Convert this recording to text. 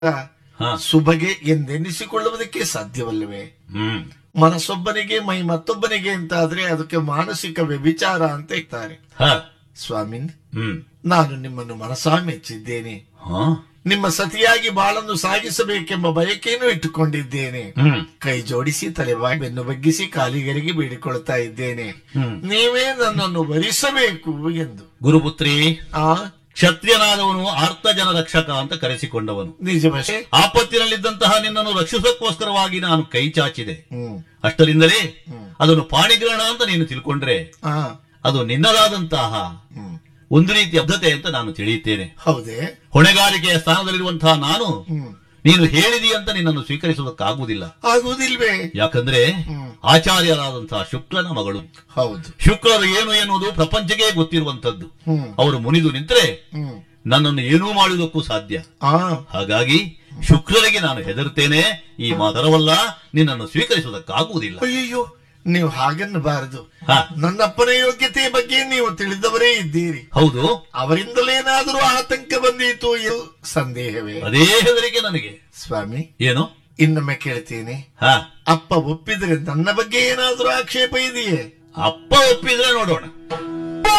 ಹಾ. ಸುಬಗೆ ಎಂದೆನ್ನಿಸಿಕೊಳ್ಳುವುದಕ್ಕೆ ಸಾಧ್ಯವಲ್ಲವೇ ಹ್ಮ್ ಮನಸ್ಸೊಬ್ಬನಿಗೆ ಮೈ ಮತ್ತೊಬ್ಬನಿಗೆ ಅಂತ ಆದ್ರೆ ಅದಕ್ಕೆ ಮಾನಸಿಕ ವ್ಯಭಿಚಾರ ಅಂತ ಇರ್ತಾರೆ ಹ ಸ್ವಾಮಿ ಹ್ಮ್ ನಾನು ನಿಮ್ಮನ್ನು ಮನಸಾ ಮೆಚ್ಚಿದ್ದೇನೆ ಹ ನಿಮ್ಮ ಸತಿಯಾಗಿ ಬಾಳನ್ನು ಸಾಗಿಸಬೇಕೆಂಬ ಬಯಕೆಯನ್ನು ಇಟ್ಟುಕೊಂಡಿದ್ದೇನೆ ಹ್ಮ್ ಕೈ ಜೋಡಿಸಿ ತಲೆಬಾಗಿ ಬೆನ್ನು ಬಗ್ಗಿಸಿ ಕಾಲಿಗರಿಗೆ ಬೇಡಿಕೊಳ್ತಾ ಇದ್ದೇನೆ ಹ್ಮ್ ನೀವೇ ನನ್ನನ್ನು ವರಿಸಬೇಕು ಎಂದು ಗುರುಪುತ್ರಿ ಆ ಕ್ಷತ್ರಿಯನಾದವನು ಆರ್ತ ಜನ ರಕ್ಷಕ ಅಂತ ಕರೆಸಿಕೊಂಡವನು ನಿಜವಶೇ ಆಪತ್ತಿನಲ್ಲಿದ್ದಂತಹ ನಿನ್ನನ್ನು ರಕ್ಷಿಸೋಕ್ಕೋಸ್ಕರವಾಗಿ ನಾನು ಕೈ ಚಾಚಿದೆ ಹ್ಮ್ ಅಷ್ಟರಿಂದಲೇ ಅದನ್ನು ಪಾಣಿಗ್ರಹಣ ಅಂತ ನೀನು ತಿಳ್ಕೊಂಡ್ರೆ ಆ ಅದು ನಿನ್ನದಾದಂತಹ ಹ್ಮ್ ಒಂದು ರೀತಿಯ ಬದ್ಧತೆ ಅಂತ ನಾನು ತಿಳಿಯುತ್ತೇನೆ ಹೌದೇ ಹೊಣೆಗಾರಿಕೆಯ ಸ್ಥಾನದಲ್ಲಿರುವಂತಹ ನಾನು ಹ್ಮ್ ನೀನು ಹೇಳಿದಿ ಅಂತ ನಿನ್ನನ್ನು ಸ್ವೀಕರಿಸುವುದಕ್ಕಾಗುವುದಿಲ್ಲ ಆಗುವುದಿಲ್ವೇ ಯಾಕಂದ್ರೆ ಹ್ಮ್. ಆಚಾರ್ಯರಾದಂತಹ ಶುಕ್ರನ ಮಗಳು ಹೌದು ಶುಕ್ರರು ಏನು ಎನ್ನುವುದು ಪ್ರಪಂಚಕ್ಕೆ ಗೊತ್ತಿರುವಂತದ್ದು ಹ್ಮ್ ಅವರು ಮುನಿದು ನಿಂತರೆ ಹ್ಮ್ ನನ್ನನ್ನು ಏನೂ ಮಾಡುವುದಕ್ಕೂ ಸಾಧ್ಯ ಆ ಹಾಗಾಗಿ ಶುಕ್ರರಿಗೆ ನಾನು ಹೆದರುತ್ತೇನೆ ಈ ಮಾತರವಲ್ಲ ನಿನ್ನನ್ನು ಸ್ವೀಕರಿಸುವುದಕ್ಕಾಗುವುದಿಲ್ಲ ಅಯ್ಯಯ್ಯೋ ನೀವು ಹಾಗನ್ನಬಾರದು ಹ, ನನ್ನಪ್ಪನ ಯೋಗ್ಯತೆಯ ಬಗ್ಗೆ ನೀವು ತಿಳಿದವರೇ ಇದ್ದೀರಿ ಹೌದು ಅವರಿಂದಲೇನಾದರೂ ಆತಂಕ ಬಂದೀತು ಎಲ್ ಸಂದೇಹವೇ ಅದೇ ಹೆದರಿಕೆ ನನಗೆ ಸ್ವಾಮಿ ಏನು ಇನ್ನೊಮ್ಮೆ ಕೇಳ್ತೀನಿ ಹ ಅಪ್ಪ ಒಪ್ಪಿದ್ರೆ ನನ್ನ ಬಗ್ಗೆ ಏನಾದರೂ ಆಕ್ಷೇಪ ಇದೆಯೇ ಅಪ್ಪ ಒಪ್ಪಿದ್ರೆ ನೋಡೋಣ